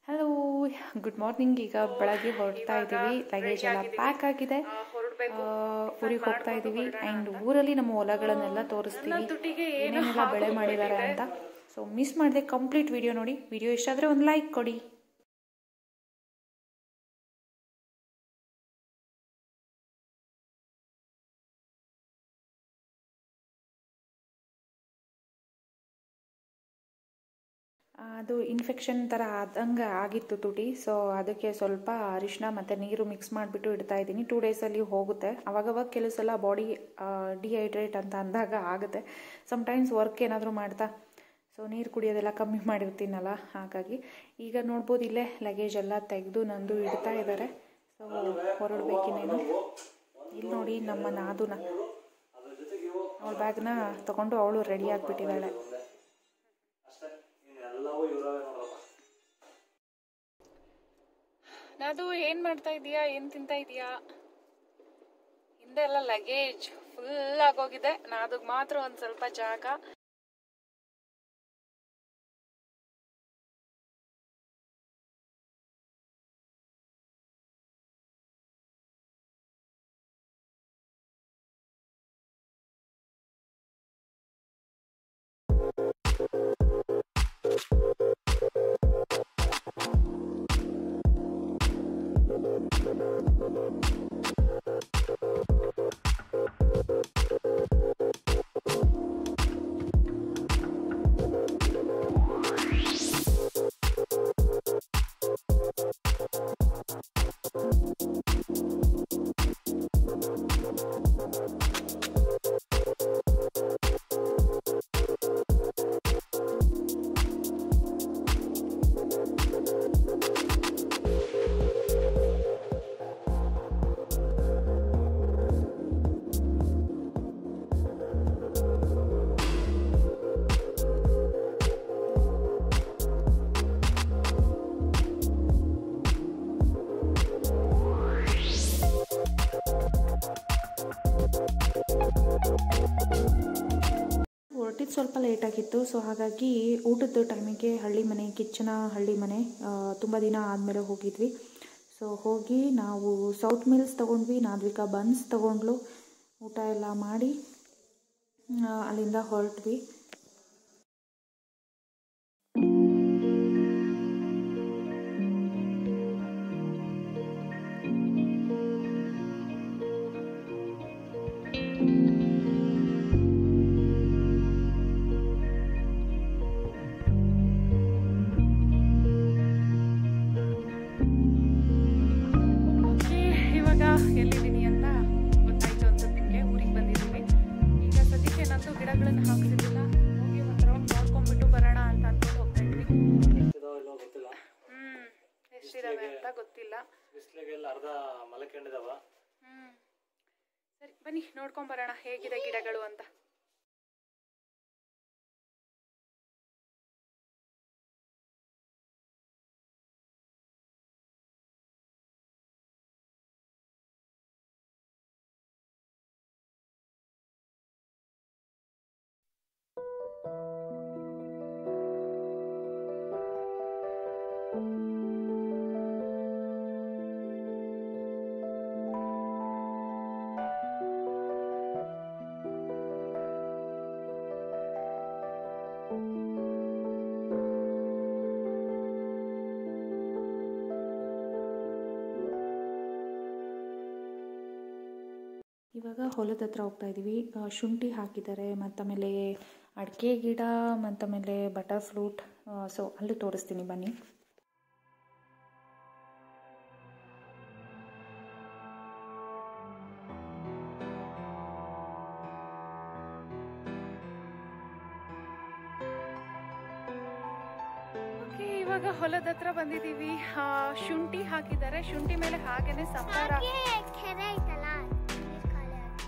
Hello good morning ಈಗ ಬೆಳಗ್ಗೆ ಹೊರಡ್ತಾ ಇದ್ದೀವಿ ಲಗೇಜ್ ಎಲ್ಲ ಪ್ಯಾಕ್ ಆಗಿದೆ ಆ, ಊರಿಗೆ ಹೋಗ್ತಾ ಇದ್ದೀವಿ ಆ್ಯಂಡ್ ಊರಲ್ಲಿ ನಮ್ಮ ಹೊಲಗಳನ್ನೆಲ್ಲ ತೋರಿಸ್ತೀವಿ ಏನೇನೆಲ್ಲ ಬೆಳೆ ಮಾಡಿದ್ದಾರೆ ಅಂತ ಸೊ ಮಿಸ್ ಮಾಡಿದೆ ಕಂಪ್ಲೀಟ್ ವಿಡಿಯೋ ನೋಡಿ ವಿಡಿಯೋ ಇಷ್ಟ ಆದರೆ ಒಂದು ಲೈಕ್ ಕೊಡಿ ಅದು ಇನ್ಫೆಕ್ಷನ್ ಥರ ಆದಂಗೆ ಆಗಿತ್ತು ತುಟಿ ಸೊ ಅದಕ್ಕೆ ಸ್ವಲ್ಪ ಅರಿಶಿನ ಮತ್ತು ನೀರು ಮಿಕ್ಸ್ ಮಾಡಿಬಿಟ್ಟು ಇಡ್ತಾ ಇದ್ದೀನಿ ಟೂ ಡೇಸಲ್ಲಿ ಹೋಗುತ್ತೆ ಅವಾಗವಾಗ ಕೆಲವು ಸಲ ಬಾಡಿ ಡಿಹೈಡ್ರೇಟ್ ಅಂತ ಅಂದಾಗ ಆಗುತ್ತೆ ಸಮ್ಟೈಮ್ಸ್ ವರ್ಕ್ ಏನಾದರೂ ಮಾಡ್ತಾ ಸೊ ನೀರು ಕುಡಿಯೋದೆಲ್ಲ ಕಮ್ಮಿ ಮಾಡಿರ್ತೀನಲ್ಲ ಹಾಗಾಗಿ ಈಗ ನೋಡ್ಬೋದು ಇಲ್ಲೇ ಲಗೇಜ್ ಎಲ್ಲ ತೆಗೆದು ನಂದು ಇಡ್ತಾ ಇದ್ದಾರೆ ಸೊ ಹೊರಡ್ಬೇಕಿನ್ನೇನು ಇಲ್ಲಿ ನೋಡಿ ನಮ್ಮ ನಾದುನ ಅವಳ ಬ್ಯಾಗ್ನ ತಗೊಂಡು ಅವಳು ರೆಡಿ ಆಗಿಬಿಟ್ಟಿದ್ದಾಳೆ ನಾದು ಏನ್ ಮಾಡ್ತಾ ಇದೀಯಾ ಏನ್ ತಿಂತಾ ಇದೀಯಾ ಹಿಂದೆ ಎಲ್ಲ ಲಗೇಜ್ ಫುಲ್ ಆಗೋಗಿದೆ ನಾದಗ್ ಮಾತ್ರ ಒಂದ್ ಸ್ವಲ್ಪ ಜಾಗ ಹೊರಟಿದ್ದು ಸ್ವಲ್ಪ ಲೇಟ್ ಆಗಿತ್ತು ಸೊ ಹಾಗಾಗಿ ಊಟದ ಟೈಮಿಗೆ ಹಳ್ಳಿ ಮನೆ ಕಿಚ್ಚನ ಹಳ್ಳಿ ಮನೆ ತುಂಬ ದಿನ ಆದಮೇಲೆ ಹೋಗಿದ್ವಿ ಸೊ ಹೋಗಿ ನಾವು ಸೌತ್ ಮಿಲ್ಸ್ ತೊಗೊಂಡ್ವಿ ನಾದ್ವಿಕಾ ಬನ್ಸ್ ತೊಗೊಂಡ್ಲು ಊಟ ಎಲ್ಲ ಮಾಡಿ ಆ, ಅಲ್ಲಿಂದ ಹೊರಟ್ವಿ Okay, ಇವಾಗ ಎಲ್ಲಿದ್ದೀನಿ ಅಂತ ಗೊತ್ತಾಯ್ತು ಅನ್ಸುತ್ತೆ ನಿಮಗೆ ಊರಿಗೆ ಬಂದಿದ್ದೀವಿ ಈಗ ಸದ್ಯಕ್ಕೆ ನಂದು ಗಿಡಗಳನ್ನ ಹಾಕ್ತಿದ್ದಿಲ್ಲ ಹೋಗಿ ಒಂದು ರೌಂಡ್ ನೋಡ್ಕೊಂಡ್ಬಿಟ್ಟು ಬರೋಣ ಅಂತ ಅನ್ಕೊಂಡು ಹೋಗ್ತಾ ಇದ್ವಿ ಇಲ್ಲೋ ಗೊತ್ತಿಲ್ಲ ಹ್ಮ್ ಎಷ್ಟಿದಾವೆ ಅಂತ ಗೊತ್ತಿಲ್ಲ ಬಿಸಿಲಿಗೆಲ್ಲ ಅರ್ಧ ಮಲಕೊಂಡಿದಾವ ಹ್ಮ್ ಸರಿ ಬನ್ನಿ ನೋಡ್ಕೊಂಡ್ ಬರೋಣ ಹೇಗಿದೆ ಗಿಡಗಳು ಅಂತ ಇವಾಗ ಹೊಲದ ಹತ್ರ ಹೋಗ್ತಾ ಇದ್ದೀವಿ ಆ, ಶುಂಠಿ ಹಾಕಿದ್ದಾರೆ ಮತ್ತು ಆಮೇಲೆ ಅಡಿಕೆ ಗಿಡ ಮತ್ತು ಆಮೇಲೆ ಬಟರ್ ಫ್ರೂಟ್ ಸೊ ಅಲ್ಲಿ ತೋರಿಸ್ತೀನಿ ಬನ್ನಿ ಓಕೆ ಇವಾಗ ಹೊಲದ ಹತ್ರ ಬಂದಿದೀವಿ ಆ, ಶುಂಠಿ ಹಾಕಿದ್ದಾರೆ ಶುಂಠಿ ಮೇಲೆ ಹಾಗೇನೆ ಸಂಬಾರ ಕೆರೆ ಐತಲ್ಲ ನೀರ್ ಖಾಲಿ ಆಯ್ತು.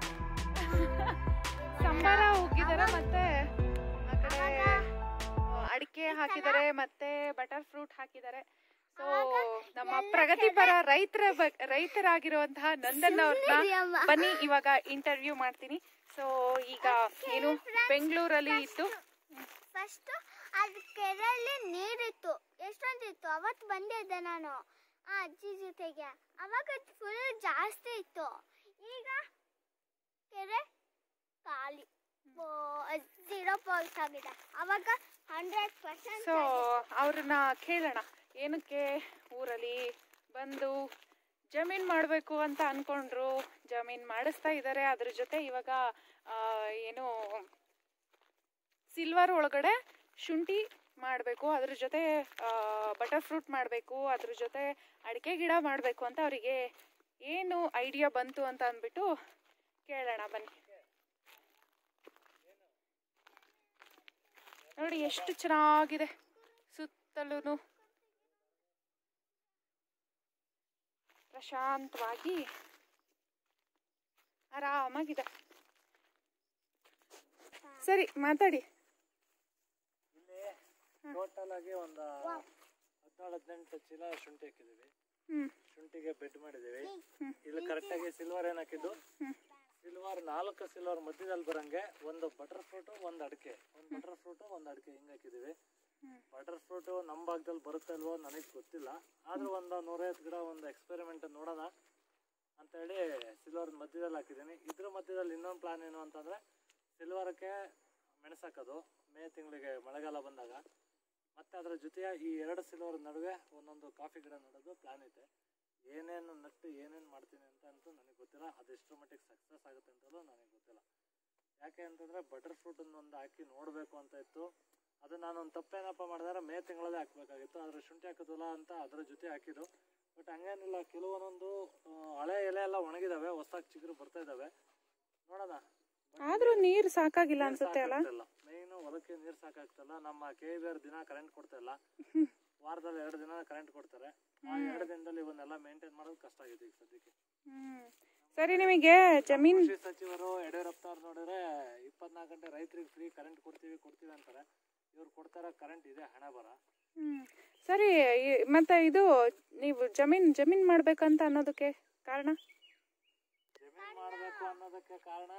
ಸಂಬಾರ ಉಗ್ಗಿದ್ದಾರೆ ಮತ್ತೆ ಆ ಕಡೆ ಅಡಿಕೆ ಹಾಕಿದ್ದಾರೆ ಮತ್ತೆ ಬಟರ್ ಫ್ರೂಟ್ ಹಾಕಿದ್ದಾರೆ ಸೊ ನಮ್ಮ ಪ್ರಗತಿಪರ ರೈತರ ಬಗ್- ರೈತರಾಗಿರುವಂತಹ ನಂದನ್ ಅವ್ರನ್ನ ಬನ್ನಿ ಇವಾಗ ಇಂಟರ್ವ್ಯೂ ಮಾಡ್ತೀನಿ ಸೊ ಈಗ ಏನು ಬೆಂಗಳೂರಲ್ಲಿ ಇದ್ದು ಫಸ್ಟ್ ಅದು ಕೆರೆಯಲ್ಲಿ ನೀರಿತ್ತು ಎಷ್ಟೊಂದಿತ್ತು ಅವತ್ತು ಬಂದಿದ್ದೆ ನಾನು ಆ ಅಜ್ಜಿ ಜೊತೆಗೆ ಅವಾಗ ಫುಲ್ ಜಾಸ್ತಿ ಇತ್ತು ಈಗ ಕೆರೆ ಖಾಲಿ ಜೀರೋ ಪಾಯಿಂಟ್ ಆಗಿದೆ ಅವಾಗ ಹಂಡ್ರೆಡ್ ಪರ್ಸೆಂಟ್ ಸೊ ಅವ್ರನ್ನ ಕೇಳೋಣ ಏನಕ್ಕೆ ಊರಲ್ಲಿ ಬಂದು ಜಮೀನ್ ಮಾಡಬೇಕು ಅಂತ ಅನ್ಕೊಂಡ್ರು ಜಮೀನ್ ಮಾಡಿಸ್ತಾ ಇದ್ದಾರೆ ಅದ್ರ ಜೊತೆ ಇವಾಗ ಆ, ಏನು ಸಿಲ್ವರ್ ಒಳಗಡೆ ಶುಂಠಿ ಮಾಡಬೇಕು ಅದ್ರ ಜೊತೆ ಬಟರ್ ಫ್ರೂಟ್ ಮಾಡಬೇಕು ಅದ್ರ ಜೊತೆ ಅಡಿಕೆ ಗಿಡ ಮಾಡಬೇಕು ಅಂತ ಅವರಿಗೆ ಏನು ಐಡಿಯಾ ಬಂತು ಅಂತ ಅಂದ್ಬಿಟ್ಟು ಕೇಳೋಣ ಬನ್ನಿ ನೋಡಿ ಎಷ್ಟು ಚೆನ್ನಾಗಿದೆ ಸುತ್ತಲೂ ಪ್ರಶಾಂತವಾಗಿ ಆರಾಮಾಗಿದೆ ಸರಿ ಮಾತಾಡಿ ಇಲ್ಲಿ ಟೋಟಲ್ ಆಗಿ ಒಂದು ಹದಿನೇಳು ಹದಿನೆಂಟು ಚೀಲ ಶುಂಠಿ ಹಾಕಿದೀವಿ ಹ್ಮ್ ಶುಂಠಿಗೆ ಬೆಡ್ ಮಾಡಿದೀವಿ ಇಲ್ಲಿ ಕರೆಕ್ಟ್ ಆಗಿ ಸಿಲ್ವರ್ ಏನ್ ಹಾಕಿದ್ದು ಸಿಲ್ವರ್ ನಾಲ್ಕು ಸಿಲ್ವರ್ ಮಧ್ಯದಲ್ಲಿ ಬರಂಗೆ ಒಂದು ಬಟರ್ ಫ್ರೂಟ್ ಒಂದು ಅಡಿಕೆ ಒಂದು ಬಟರ್ ಫ್ರೂಟ್ ಒಂದು ಅಡಿಕೆ ಹಿಂಗ್ ಹಾಕಿದೀವಿ ಬಟರ್ ಫ್ರೂಟ್ ನಮ್ಮ ಭಾಗದಲ್ಲಿ ಬರುತ್ತೆ ಅಲ್ವೋ ನನಗೆ ಗೊತ್ತಿಲ್ಲ ಆದ್ರೂ ಒಂದು ನೂರೈವತ್ತು ಗಿಡ ಒಂದು ಎಕ್ಸ್ಪೆರಿಮೆಂಟ್ ನೋಡೋಣ ಅಂತ ಹೇಳಿ ಸಿಲ್ವರ್ ಮಧ್ಯದಲ್ಲಿ ಹಾಕಿದ್ದೀನಿ ಇದ್ರ ಮಧ್ಯದಲ್ಲಿ ಇನ್ನೊಂದು ಪ್ಲಾನ್ ಏನು ಅಂತಂದ್ರೆ ಸಿಲ್ವರ್ಗೆ ಮೆಣಸಾಕೋದು ಮೇ ತಿಂಗಳಿಗೆ ಮಳೆಗಾಲ ಬಂದಾಗ ಮತ್ತೆ ಅದರ ಜೊತೆಯ ಈ ಎರಡು ಸಿಲ್ವರ್ ನಡುವೆ ಒಂದೊಂದು ಕಾಫಿ ಗಿಡ ನೆಡೋದು ಪ್ಲಾನ್ ಐತೆ ಏನೇನು ನಟ್ಟು ಏನೇನು ಮಾಡ್ತೀನಿ ಅಂತ ಅಂತೂ ನನಗೆ ಗೊತ್ತಿಲ್ಲ ಅದೆಷ್ಟರ ಮಟ್ಟಿಗೆ ಸಕ್ಸಸ್ ಆಗುತ್ತೆ ಅಂತಲೂ ನನಗೆ ಗೊತ್ತಿಲ್ಲ ಯಾಕೆ ಅಂತಂದ್ರೆ ಬಟರ್ ಫ್ರೂಟ್ ಒಂದು ಹಾಕಿ ನೋಡಬೇಕು ಅಂತ ಇತ್ತು ಅದು ನಾನು ಒಂದು ತಪ್ಪೇನಪ್ಪ ಮಾಡಿದ್ರೆ ಮೇ ತಿಂಗಳಲ್ಲೇ ಹಾಕ್ಬೇಕಾಗಿತ್ತು ಆದರೆ ಶುಂಠಿ ಹಾಕೋದಿಲ್ಲ ಅಂತ ಅದರ ಜೊತೆ ಹಾಕಿದ್ದು ಬಟ್ ಹಂಗೇನಿಲ್ಲ ಕೆಲವೊಂದೊಂದು ಆ, ಹಳೆ ಎಲೆ ಎಲ್ಲ ಒಣಗಿದಾವೆ ಹೊಸದಾಗಿ ಚಿಗುರು ಬರ್ತಾ ಇದಾವೆ ನೋಡೋಣ ಆದ್ರೂ ನೀರು ಸಾಕಾಗಿಲ್ಲ ಅನ್ಸುತ್ತೆ ಅಲ್ಲ ಮೇಯ್ನು ಹೊಲಕ್ಕೆ ನೀರು ಸಾಕಾಗ್ತಲ್ಲ ನಮ್ಮ ಕೆ ಬಿ ಆರ್ ದಿನ ಕರೆಂಟ್ ಕೊಡ್ತಾ ಇಲ್ಲ ವಾರದಲ್ಲಿ ಎರಡು ದಿನ ಕರೆಂಟ್ ಕೊಡ್ತಾರೆ ಆ ಎರಡು ದಿನದಲ್ಲಿ ಇವನ್ನೆಲ್ಲ ಮೇಂಟೈನ್ ಮಾಡೋದು ಕಷ್ಟ ಆಗಿದೆ ಈಗ ಸದ್ಯಕ್ಕೆ ಹ್ಮ್ ಸರಿ ನಿಮಗೆ ಜಮೀನ್ ಕೃಷಿ ಸಚಿವರು ಯಡಿಯೂರಪ್ಪ ಅವ್ರು ನೋಡಿದ್ರೆ ಇಪ್ಪತ್ನಾಲ್ಕು ಗಂಟೆ ರೈತರಿಗೆ ಫ್ರೀ ಕರೆಂಟ್ ಕೊಡ್ತೀವಿ ಕೊಡ್ತೀವಿ ಅಂತಾರೆ ಇವ್ರು ಕೊಡ್ತಾರ ಕರೆಂಟ್ ಇದೆ ಹಣ ಬರ ಹ್ಮ್ ಸರಿ ಈ- ಮತ್ತೆ ಇದು ನೀವು ಜಮೀನ್ ಜಮೀನ್ ಮಾಡ್ಬೇಕಂತ ಅನ್ನೋದಕ್ಕೆ ಕಾರಣ ಜಮೀನ್ ಮಾಡಬೇಕು ಅನ್ನೋದಕ್ಕೆ ಕಾರಣ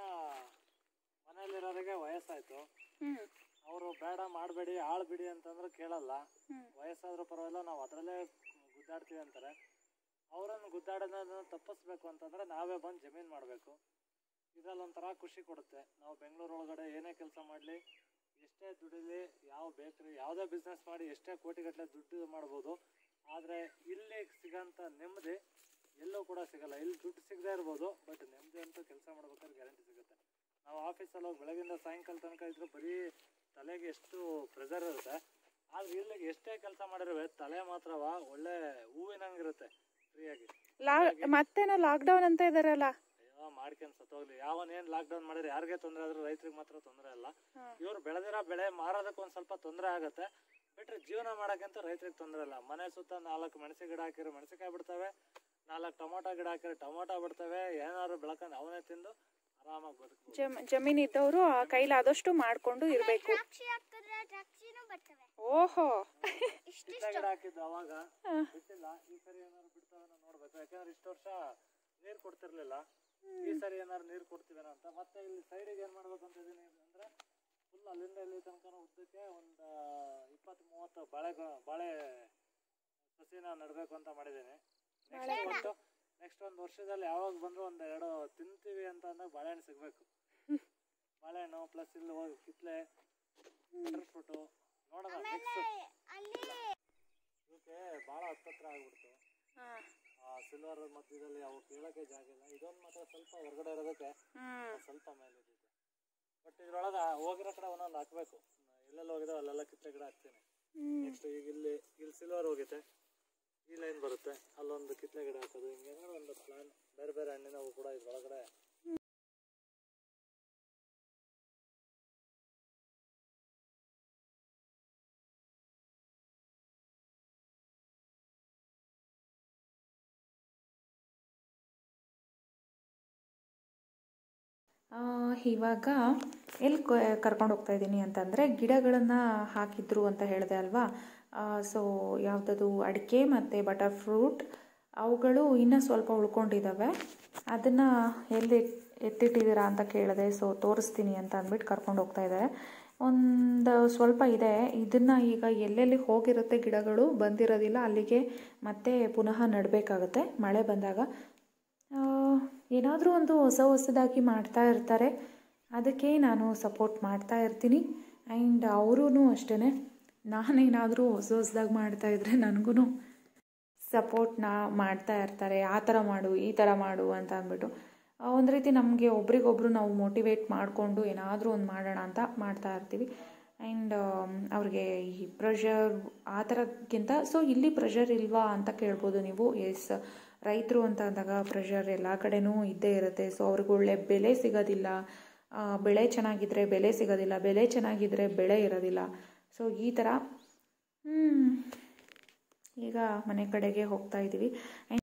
ಮನೇಲಿರೋರಿಗೆ ವಯಸ್ಸಾಯ್ತು ಹ್ಮ್ ಅವರು ಬೇಡ ಮಾಡಬೇಡಿ ಆಳ್ ಬಿಡಿ ಅಂತಂದ್ರೆ ಕೇಳಲ್ಲ ಹ್ಮ್. ವಯಸ್ಸಾದ್ರೂ ಪರವಾಗಿಲ್ಲ ನಾವು ಅದರಲ್ಲೇ ಗುದ್ದಾಡ್ತೀವಿ ಅಂತಾರೆ ಅವರನ್ನು ಗುದ್ದಾಡೋದನ್ನ ತಪ್ಪಿಸ್ಬೇಕು ಅಂತಂದ್ರೆ ನಾವೇ ಬಂದು ಜಮೀನ್ ಮಾಡಬೇಕು ಇದ್ರಲ್ಲಿ ಒಂಥರ ಖುಷಿ ಕೊಡುತ್ತೆ ನಾವು ಬೆಂಗಳೂರು ಒಳಗಡೆ ಏನೇ ಕೆಲಸ ಮಾಡಲಿ ಎಷ್ಟೇ ದುಡಿಲಿ ಯಾವ ಬೇಕ್ರಿ ಯಾವುದೇ ಬಿಸ್ನೆಸ್ ಮಾಡಿ ಎಷ್ಟೇ ಕೋಟಿಗಟ್ಟಲೆ ದುಡ್ಡು ಮಾಡ್ಬೋದು ಆದರೆ ಇಲ್ಲಿ ಸಿಗೋಂಥ ನೆಮ್ಮದಿ ಎಲ್ಲೂ ಕೂಡ ಸಿಗಲ್ಲ ಇಲ್ಲಿ ದುಡ್ಡು ಸಿಗದೇ ಇರ್ಬೋದು ಬಟ್ ನೆಮ್ಮದಿ ಅಂತೂ ಕೆಲಸ ಮಾಡ್ಬೇಕಾದ್ರೆ ಗ್ಯಾರಂಟಿ ಸಿಗುತ್ತೆ ನಾವು ಆಫೀಸಲ್ಲಿ ಹೋಗಿ ಬೆಳಗಿಂದ ಸಾಯಂಕಾಲ ತನಕ ಇದ್ರು ಬರೀ ತಲೆಗೆ ಎಷ್ಟು ಪ್ರೆಷರ್ ಇರುತ್ತೆ ಆದ್ರೆ ಇಲ್ಲಿ ಎಷ್ಟೇ ಕೆಲಸ ಮಾಡಿರುವೆ ತಲೆ ಮಾತ್ರವ ಒಳ್ಳೆ ಹೂವಿನಂಗಿರುತ್ತೆ ಫ್ರೀಯಾಗಿ ಲಾ ಮತ್ತೇನೋ ಲಾಕ್ಡೌನ್ ಅಂತ ಇದಾರಲ್ಲ ಅಯ್ಯೋ ಮಾಡ್ಕೊಂಡ್ ಸತ್ತೋಗ್ಲಿ ಯಾವನ್ ಏನ್ ಲಾಕ್ ಡೌನ್ ಮಾಡಿದ್ರೆ ಯಾರಿಗೆ ತೊಂದರೆ ಆದ್ರೂ ರೈತರಿಗೆ ಮಾತ್ರ ತೊಂದರೆ ಇಲ್ಲ ಇವ್ರು ಬೆಳೆದಿರೋ ಬೆಳೆ ಮಾರೋದಕ್ಕೆ ಒಂದ್ ಸ್ವಲ್ಪ ತೊಂದರೆ ಆಗತ್ತೆ ಬಿಟ್ರೆ ಜೀವನ ಮಾಡಕ್ಕಂತ ರೈತರಿಗೆ ತೊಂದರೆ ಇಲ್ಲ ಮನೆ ಸುತ್ತ ನಾಲ್ಕು ಮೆಣಸಿ ಗಿಡ ಹಾಕಿರೋ ಮೆಣಸಿಕಾಯಿ ಬಿಡ್ತವೆ ನಾಲ್ಕು ಟೊಮೊಟೊ ಗಿಡ ಹಾಕಿರೋ ಟೊಮೊಟೊ ಬಿಡ್ತವೆ ಏನಾದ್ರು ಬೆಳ್ಕೊಂಡು ಅವನೇ ತಿಂದು ಆರಾಮಾಗಿ ಬದುಕಬಹುದು ಜಮ್ ಜಮೀನ್ ಇದ್ದವರು ಆ ಕೈಲಾದಷ್ಟು ಮಾಡ್ಕೊಂಡು ಇರಬೇಕು ದ್ರಾಕ್ಷಿ ಹಾಕಿದ್ರೆ ದ್ರಾಕ್ಷಿನೂ ಬರ್ತವೆ ಓಹೋ ಇಷ್ಟಿಷ್ಟು ಗಿಡ ಹಾಕಿದ್ದು ಅವಾಗ ಬಿಟ್ಟಿಲ್ಲ ಈ ಸರಿ ಏನಾದ್ರು ಬಿಡ್ತಾವೆ ನೋಡ್ಬೇಕು ಯಾಕಂದ್ರೆ ಇಷ್ಟು ವರ್ಷ ನೀರ್ ಕೊಡ್ತಿರ್ಲಿಲ್ಲ ಈ ಸರಿ ಏನಾದ್ರು ನೀರ್ ಕೊಡ್ತೀವೇನ ಅಂತ ಮತ್ತೆ ಇಲ್ಲಿ ಸೈಡಿಗೆ ಏನ್ ಮಾಡ್ಬೇಕು ಅಂತ ಇದೀನಿ ಅಂದ್ರೆ ಫುಲ್ ಅಲ್ಲಿಂದ ಇಲ್ಲಿ ತನಕ ಉದ್ದಕ್ಕೆ ಒಂದು ಇಪ್ಪತ್ತು ಮೂವತ್ತು ಬಾಳೆ ಬಾಳೆ ಸಸಿನ ನೆಡ್ಬೇಕು ಅಂತ ಮಾಡಿದ್ದೀನಿ ನೆಕ್ಸ್ಟ್ ಒಂದು ನೆಕ್ಸ್ಟ್ ಒಂದು ವರ್ಷದಲ್ಲಿ ಯಾವಾಗ ಬಂದ್ರು ಒಂದ್ ಎರಡು ತಿಂತೀವಿ ಅಂತ ಅಂದಾಗ ಬಾಳೆಹಣ್ಣು ಸಿಗ್ಬೇಕು ಬಾಳೆಹಣ್ಣು ಪ್ಲಸ್ ಇಲ್ಲಿ ಹೋಗಿ ಕಿತ್ಲೆ ಬಟರ್ ಫ್ರೂಟು ನೋಡೋಣ ನೆಕ್ಸ್ಟ್ ಅಲ್ಲಿ ಇವಕ್ಕೆ ಭಾಳ ಹತ್ತತ್ರ ಆಗ್ಬಿಡ್ತು ಸಿಲ್ವರ್ ಮಧ್ಯದಲ್ಲಿ ಅವು ಕೇಳಕ್ಕೆ ಜಾಗ ಇಲ್ಲ ಇದೊಂದು ಮಾತ್ರ ಸ್ವಲ್ಪ ಹೊರಗಡೆ ಇರೋದಕ್ಕೆ ಒಂದ್ ಸ್ವಲ್ಪ ಮೇಲೆ ಇದೆ ಬಟ್ ಇದ್ರೊಳಗೆ ಹೋಗಿರೋ ಕಡೆ ಒಂದೊಂದು ಹಾಕ್ಬೇಕು ಎಲ್ಲೆಲ್ಲ ಹೋಗಿದಾವೆ ಅಲ್ಲೆಲ್ಲ ಕಿತ್ತೆ ಗಿಡ ಹಾಕ್ತೀನಿ ನೆಕ್ಸ್ಟ್ ಈಗ ಇಲ್ಲಿ ಇಲ್ಲಿ ಸಿಲ್ವರ್ ಹೋಗಿದೆ ಈ ಲೈನ್ ಬರುತ್ತೆ ಅಲ್ಲೊಂದು ಕಿತ್ಲೆ ಗಿಡ ಹಾಕೋದು ಹಿಂಗೆ ಒಂದು ಪ್ಲಾನ್ ಬೇರೆ ಬೇರೆ ಹಣ್ಣಿನ ಹೂ ಕೂಡ ಇದ್ರೊಳಗಡೆ ಆ, ಇವಾಗ ಎಲ್ಲಿ ಕರ್ಕೊಂಡು ಹೋಗ್ತಾ ಇದ್ದೀನಿ ಅಂತಂದರೆ ಗಿಡಗಳನ್ನು ಹಾಕಿದ್ರು ಅಂತ ಹೇಳಿದೆ ಅಲ್ವಾ ಸೊ ಯಾವುದದು ಅಡಿಕೆ ಮತ್ತು ಬಟರ್ ಫ್ರೂಟ್ ಅವುಗಳು ಇನ್ನೂ ಸ್ವಲ್ಪ ಉಳ್ಕೊಂಡಿದ್ದಾವೆ ಅದನ್ನು ಎಲ್ಲಿ ಎತ್ತಿಟ್ಟಿದ್ದೀರಾ ಅಂತ ಕೇಳಿದೆ ಸೊ ತೋರಿಸ್ತೀನಿ ಅಂತ ಅಂದ್ಬಿಟ್ಟು ಕರ್ಕೊಂಡು ಹೋಗ್ತಾ ಇದ್ದಾರೆ ಒಂದು ಸ್ವಲ್ಪ ಇದೆ ಇದನ್ನು ಈಗ ಎಲ್ಲೆಲ್ಲಿ ಹೋಗಿರುತ್ತೆ ಗಿಡಗಳು ಬಂದಿರೋದಿಲ್ಲ ಅಲ್ಲಿಗೆ ಮತ್ತೆ ಪುನಃ ನೆಡಬೇಕಾಗತ್ತೆ ಮಳೆ ಬಂದಾಗ ಏನಾದರೂ ಒಂದು ಹೊಸ ಹೊಸದಾಗಿ ಮಾಡ್ತಾ ಇರ್ತಾರೆ ಅದಕ್ಕೆ ನಾನು ಸಪೋರ್ಟ್ ಮಾಡ್ತಾ ಇರ್ತೀನಿ ಆ್ಯಂಡ್ ಅವರೂ ಅಷ್ಟೇ ನಾನೇನಾದರೂ ಹೊಸ ಹೊಸದಾಗಿ ಮಾಡ್ತಾಯಿದ್ರೆ ನನಗೂ ಸಪೋರ್ಟ್ನ ಮಾಡ್ತಾ ಇರ್ತಾರೆ ಆ ಥರ ಮಾಡು ಈ ಥರ ಮಾಡು ಅಂತ ಅಂದ್ಬಿಟ್ಟು ಒಂದು ರೀತಿ ನಮಗೆ ಒಬ್ರಿಗೊಬ್ರು ನಾವು ಮೋಟಿವೇಟ್ ಮಾಡಿಕೊಂಡು ಏನಾದರೂ ಒಂದು ಮಾಡೋಣ ಅಂತ ಮಾಡ್ತಾ ಇರ್ತೀವಿ ಆ್ಯಂಡ್ ಅವ್ರಿಗೆ ಈ ಪ್ರೆಷರ್ ಆ ಥರಕ್ಕಿಂತ ಸೊ ಇಲ್ಲಿ ಪ್ರೆಷರ್ ಇಲ್ವಾ ಅಂತ ಕೇಳ್ಬೋದು ನೀವು ಎಸ್ ರೈತರು ಅಂತ ಅಂದಾಗ ಪ್ರೆಷರ್ ಎಲ್ಲ ಕಡೆನೂ ಇದ್ದೇ ಇರುತ್ತೆ ಸೊ ಅವ್ರಿಗೆ ಒಳ್ಳೆ ಬೆಲೆ ಸಿಗೋದಿಲ್ಲ ಆ, ಬೆಳೆ ಚೆನ್ನಾಗಿದ್ದರೆ ಬೆಲೆ ಸಿಗೋದಿಲ್ಲ ಬೆಲೆ ಚೆನ್ನಾಗಿದ್ದರೆ ಬೆಳೆ ಇರೋದಿಲ್ಲ ಸೊ ಈ ಥರ ಹ್ಮ್, ಈಗ ಮನೆ ಕಡೆಗೆ ಹೋಗ್ತಾ ಇದ್ದೀವಿ